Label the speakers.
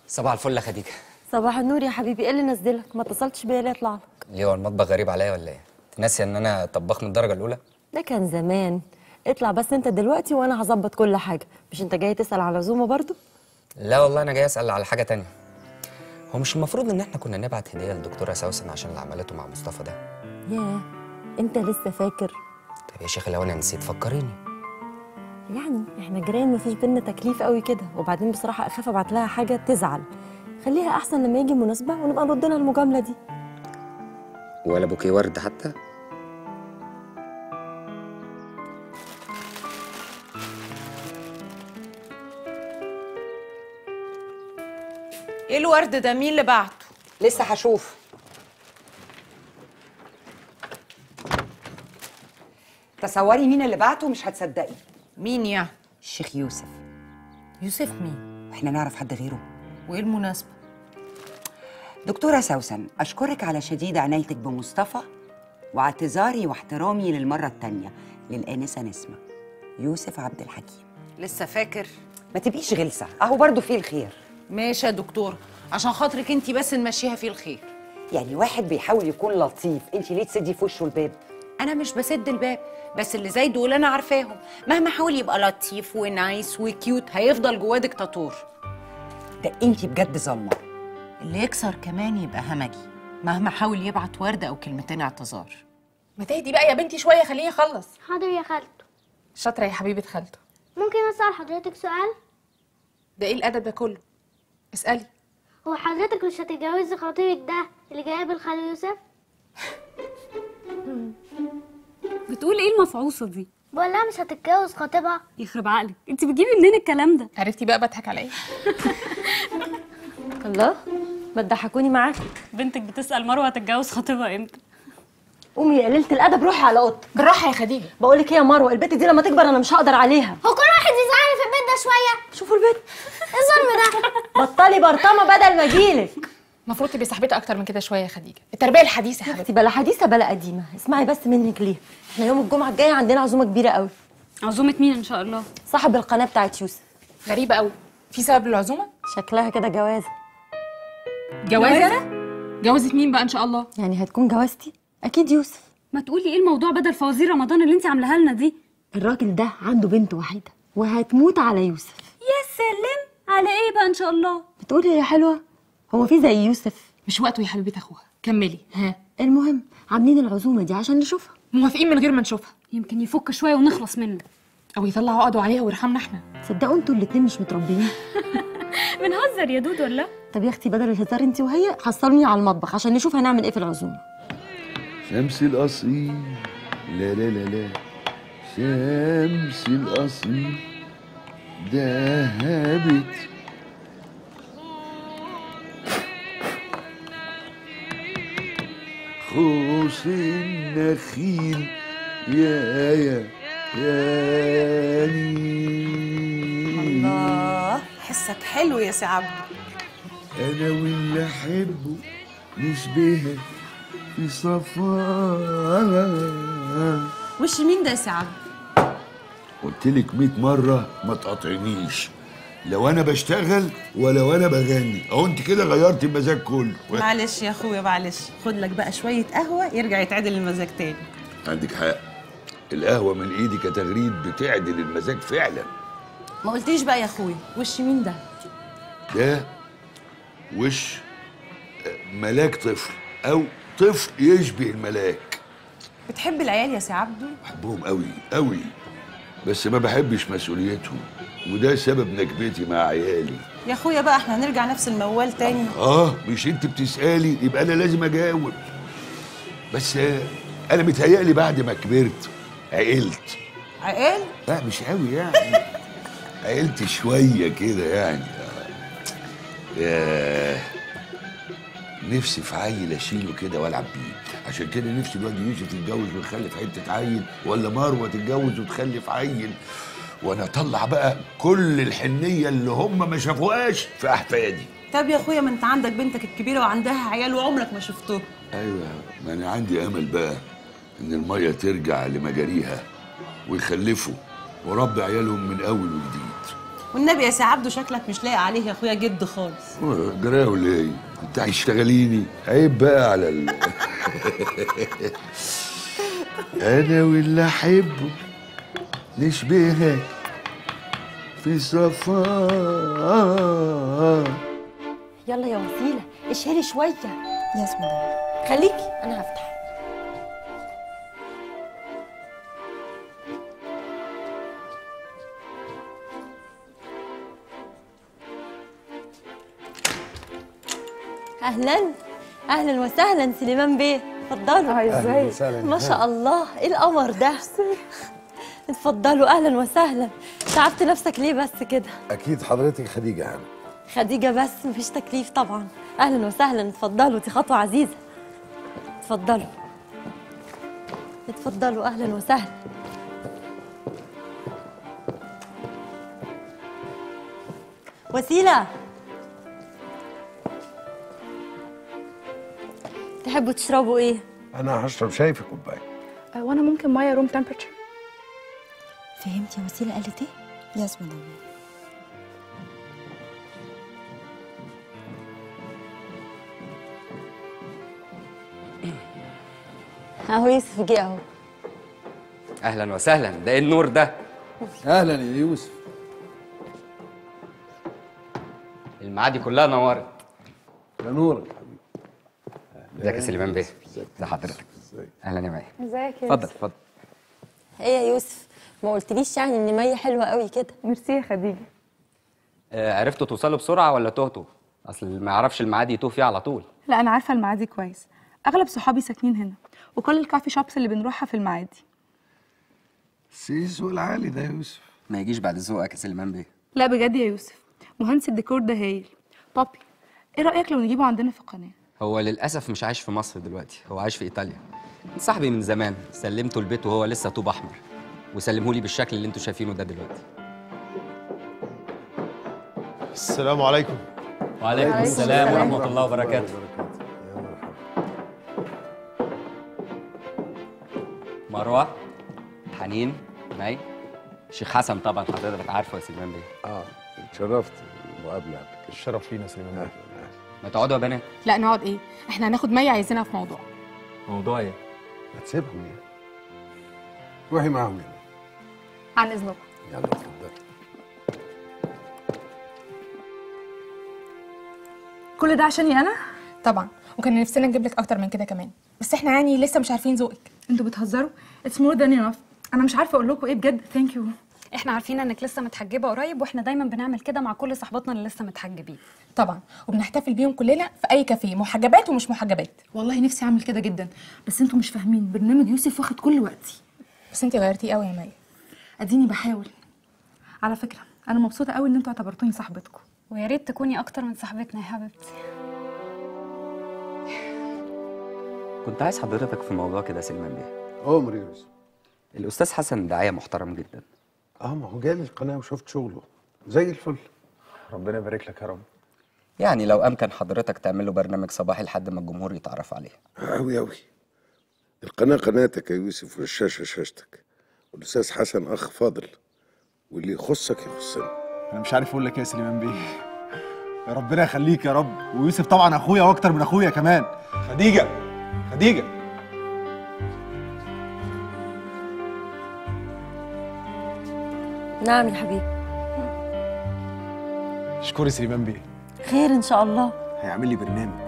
Speaker 1: صباح الفل يا خديجه
Speaker 2: صباح النور يا حبيبي ايه اللي نزلك ما اتصلتش بيا ليه اطلع لك
Speaker 1: ليه هو المطبخ غريب عليا ولا ايه انت ناسيه ان انا طباخ من الدرجه الاولى
Speaker 2: ده كان زمان اطلع بس انت دلوقتي وانا هظبط كل حاجه مش انت جاي تسال على عزومه برضو
Speaker 1: لا والله انا جاي اسال على حاجه تانية هو مش المفروض ان احنا كنا نبعت هديه للدكتوره سوسن عشان اللي عملته مع مصطفى ده
Speaker 2: ياه انت لسه فاكر
Speaker 1: طب يا شيخ لو انا نسيت فكريني
Speaker 2: يعني احنا جيران مفيش بينا تكليف قوي كده وبعدين بصراحه اخاف ابعت لها حاجه تزعل خليها احسن لما يجي مناسبه ونبقى نرد لها المجامله دي
Speaker 1: ولا بوكيه ورد حتى
Speaker 3: ايه الورد ده مين اللي بعته
Speaker 4: لسه هشوف تصوري مين اللي بعته مش هتصدقي
Speaker 3: مين يعني
Speaker 4: الشيخ يوسف
Speaker 3: يوسف مين
Speaker 4: احنا نعرف حد غيره
Speaker 3: وايه المناسبه
Speaker 4: دكتورة سوسن أشكرك على شديد عنايتك بمصطفى واعتذاري واحترامي للمرة التانية للآنسة نسمة يوسف عبد الحكيم
Speaker 3: لسه فاكر
Speaker 4: ما تبقيش غلسة أهو برضو فيه الخير
Speaker 3: ماشي يا دكتور عشان خاطرك انت بس نمشيها فيه الخير
Speaker 4: يعني واحد بيحاول يكون لطيف انت ليه تسدي في وشه الباب
Speaker 3: انا مش بسد الباب بس اللي زي دول انا عارفاهم مهما حاول يبقى لطيف ونايس وكيوت هيفضل جواه ديكتاتور
Speaker 4: ده انت بجد ظلمة
Speaker 3: اللي يكسر كمان يبقى همجي مهما حاول يبعت ورده او كلمتين اعتذار
Speaker 5: ما تهدي بقى يا بنتي شويه خليه يخلص
Speaker 6: حاضر يا خالته
Speaker 5: شاطره يا حبيبه خالته
Speaker 6: ممكن اسال حضرتك سؤال
Speaker 5: ده ايه الادب ده كله اسالي
Speaker 6: هو حضرتك مش هتتجوزي خطيبك ده اللي جاي بالخال يوسف
Speaker 7: بتقول ايه المفعوصه دي
Speaker 6: بقول لها مش هتتجوز خطيبها
Speaker 7: يخرب عقلك انت بتجيبي منين الكلام ده
Speaker 5: عرفتي بقى بضحك على ايه
Speaker 2: الله ما تضحكوني معاكي
Speaker 7: بنتك بتسال مروه هتتجوز خطيبها امتى
Speaker 2: قومي يا قليله الادب روحي على اوضتك
Speaker 5: بالراحه يا خديجه
Speaker 2: بقول لك ايه يا مروه البت دي لما تكبر انا مش هقدر عليها
Speaker 6: هو كل واحد يزعلني في البيت ده شويه
Speaker 2: شوفوا البيت
Speaker 6: ايه الظلم ده
Speaker 2: بطلي برطمه بدل ما اجيلك
Speaker 5: المفروض تبقي صاحبتها اكتر من كده شويه يا خديجه التربيه الحديثه يا
Speaker 2: اختي
Speaker 5: حبيبتي
Speaker 2: بلا حديثه بلا قديمه اسمعي بس منك ليه احنا يوم الجمعه الجايه عندنا عزومه كبيره قوي
Speaker 7: عزومه مين ان شاء الله
Speaker 2: صاحب القناه بتاعت يوسف
Speaker 5: غريبه قوي في سبب للعزومه
Speaker 2: شكلها كده جوازه
Speaker 5: جوازه جوازه مين بقى ان شاء الله
Speaker 2: يعني هتكون جوازتي اكيد يوسف
Speaker 7: ما تقولي ايه الموضوع بدل فوازير رمضان اللي انت عاملاها لنا دي
Speaker 2: الراجل ده عنده بنت وحيده وهتموت على يوسف
Speaker 7: يا سلام على ايه بقى ان شاء الله
Speaker 2: بتقولي يا حلوه هو في زي يوسف
Speaker 5: مش وقته يا حبيبه اخوها كملي ها
Speaker 2: المهم عاملين العزومه دي عشان نشوفها
Speaker 5: موافقين من غير ما نشوفها
Speaker 7: يمكن يفك شويه ونخلص منه
Speaker 5: او يطلعوا عقده عليها ويرحمنا احنا
Speaker 2: تصدقوا انتوا الاتنين مش متربيين
Speaker 7: بنهزر يا دود ولا
Speaker 2: طب يا اختي بدل الهزار انت وهي حصلوني على المطبخ عشان نشوف هنعمل ايه في العزومه
Speaker 8: شمس الأصيل لا لا لا لا شمس الأصيل ذهبت خوص النخيل يا يا يا
Speaker 3: الله حسك حلو يا سي عبد
Speaker 8: أنا واللي أحبه نشبهه في صفاها
Speaker 3: وش مين ده يا سي عبد
Speaker 8: قلت لك 100 مرة ما تقاطعنيش لو أنا بشتغل ولو أنا بغني أهو أنت كده غيرت المزاج كله
Speaker 9: معلش يا اخويا معلش خد لك بقى شويه قهوه يرجع يتعدل المزاج تاني
Speaker 8: عندك حق القهوة من إيدي كتغريد بتعدل المزاج فعلا
Speaker 9: ما قلتليش بقى يا اخويا وش مين ده
Speaker 8: ده وش ملاك طفل أو طفل يشبه الملاك
Speaker 9: بتحب العيال يا سي عبدو
Speaker 8: بحبهم قوي قوي بس ما بحبش مسؤوليتهم وده سبب نكبتي مع عيالي
Speaker 9: يا اخويا بقى احنا هنرجع نفس الموال تاني
Speaker 8: اه مش انت بتسالي يبقى انا لازم اجاوب بس آه، انا متهيألي بعد ما كبرت عقلت
Speaker 9: عقال
Speaker 8: لا مش قوي يعني عقلت شويه كده يعني آه. ياه نفسي في عيل اشيله كده والعب بيه عشان كده نفسي الواد يوسف يتجوز ويخلف حته عيل ولا مروه تتجوز وتخلف عيل وانا اطلع بقى كل الحنيه اللي هم ما شافوهاش في احفادي
Speaker 9: طب يا اخويا ما انت عندك بنتك الكبيره وعندها عيال وعمرك ما شفتوه
Speaker 8: ايوه ما انا عندي امل بقى ان الميه ترجع لمجاريها ويخلفوا وربي عيالهم من اول وجديد
Speaker 9: والنبي يا سي عبده شكلك مش لايق عليه يا اخويا جد خالص
Speaker 8: جرايه ولا ايه؟ كنت هتشتغليني عيب بقى على ال انا واللي احبه نشبهك في صفاء
Speaker 2: يلا يا وسيله اشهري شويه يس مدام خليكي انا هفتح اهلا اهلا وسهلا سليمان بيه اتفضلوا
Speaker 10: ازيك
Speaker 2: ما شاء الله ايه القمر ده اتفضلوا اهلا وسهلا تعبت نفسك ليه بس كده
Speaker 10: اكيد حضرتك خديجه يعني
Speaker 2: خديجه بس مفيش تكليف طبعا اهلا وسهلا اتفضلوا دي خطوه عزيزه اتفضلوا اتفضلوا اهلا وسهلا وسيله تحبوا تشربوا ايه
Speaker 10: انا هشرب شاي في كوبايه
Speaker 5: وانا ممكن ميه روم تمبرتشر
Speaker 2: فهمتي يا وسيله قالت ايه
Speaker 11: يس مدام
Speaker 2: اهو يوسف جه اهو
Speaker 1: اهلا وسهلا ده ايه النور ده
Speaker 10: اهلا يا يوسف
Speaker 1: المعادي كلها نورت
Speaker 10: يا نورك حبيبي
Speaker 1: ازيك يا سليمان بيه ازي حضرتك اهلا يا مي
Speaker 5: ازيك
Speaker 1: اتفضل اتفضل
Speaker 2: ايه يا يوسف ما قلتليش يعني ان ميه حلوه قوي كده
Speaker 5: ميرسي يا خديجه
Speaker 1: آه عرفتوا توصلوا بسرعه ولا تهتوا اصل اللي ما يعرفش المعادي يتوه فيه على طول
Speaker 5: لا انا عارفه المعادي كويس اغلب صحابي ساكنين هنا وكل الكافي شوبس اللي بنروحها في المعادي
Speaker 10: سيسو العالي ده يا يوسف
Speaker 1: ما يجيش بعد ذوقك يا سليمان بيه
Speaker 5: لا بجد يا يوسف مهندس الديكور ده هايل بابي ايه رايك لو نجيبه عندنا في القناه
Speaker 1: هو للاسف مش عايش في مصر دلوقتي هو عايش في ايطاليا صاحبي من زمان سلمته البيت وهو لسه طوب احمر وسلمه لي بالشكل اللي انتوا شايفينه ده دلوقتي
Speaker 12: السلام عليكم
Speaker 1: وعليكم السلام ورحمه الله وبركاته مروه حنين مي شيخ حسن طبعا حضرتك عارفه يا سليمان بيه
Speaker 10: اه اتشرفت المقابله قبل كده
Speaker 12: الشرف لينا سليمان بيه
Speaker 1: ما تقعدوا يا بنات
Speaker 5: لا نقعد ايه احنا هناخد مية عايزينها في موضوع
Speaker 1: موضوع ايه
Speaker 10: ما تسيبهم يعني روحي معاهم يعني
Speaker 5: عن اذنكم
Speaker 10: يلا اتفضلي
Speaker 5: كل ده عشاني انا طبعا وكان نفسنا نجيب لك اكتر من كده كمان بس احنا يعني لسه مش عارفين ذوقك انتوا بتهزروا اتس مور ذان انف انا مش عارفه اقول لكم ايه بجد ثانك يو
Speaker 7: احنا عارفين انك لسه متحجبه قريب واحنا دايما بنعمل كده مع كل صحباتنا اللي لسه متحجبين
Speaker 5: طبعا وبنحتفل بيهم كلنا في اي كافيه محجبات ومش محجبات والله نفسي اعمل كده جدا بس انتوا مش فاهمين برنامج يوسف واخد كل وقتي بس انت غيرتيه قوي يا مي اديني بحاول على فكره انا مبسوطه قوي ان انتوا اعتبرتوني صاحبتكم
Speaker 7: ويا ريت تكوني اكتر من صاحبتنا يا حبيبتي
Speaker 1: كنت عايز حضرتك في موضوع كده يا سليمان بيه
Speaker 10: عمر يا يوسف
Speaker 1: الاستاذ حسن داعيه محترم جدا
Speaker 10: اه ما هو جالي القناه وشفت شغله زي الفل
Speaker 12: ربنا يبارك لك يا رب
Speaker 1: يعني لو امكن حضرتك تعمل له برنامج صباحي لحد ما الجمهور يتعرف عليه
Speaker 10: أوي أوي القناة قناتك يا يوسف والشاشة شاشتك والأستاذ حسن أخ فاضل واللي يخصك يخصنا
Speaker 12: انا مش عارف اقول لك ايه يا سليمان بيه يا ربنا يخليك يا رب ويوسف طبعا اخويا واكتر من اخويا كمان خديجه خديجه
Speaker 2: نعم يا حبيبي
Speaker 12: اشكري سليمان بيه
Speaker 2: خير ان شاء الله
Speaker 12: هيعمل لي برنامج